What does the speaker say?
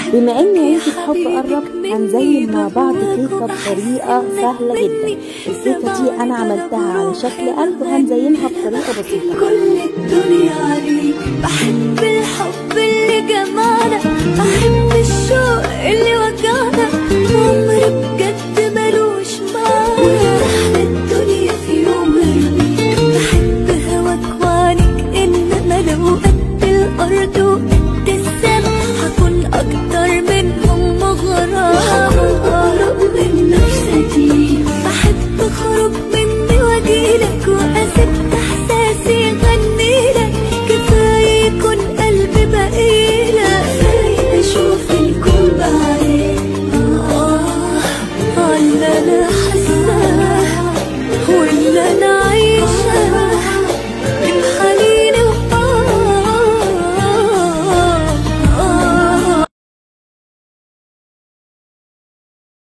بما ان عيد الحب قرب هنزين مع بعض كيكه بطريقه سهله جدا الكيكه دي انا عملتها على شكل قلب وهنزينها بطريقه بسيطه كل الدنيا عليك بحب الحب اللي جمعنا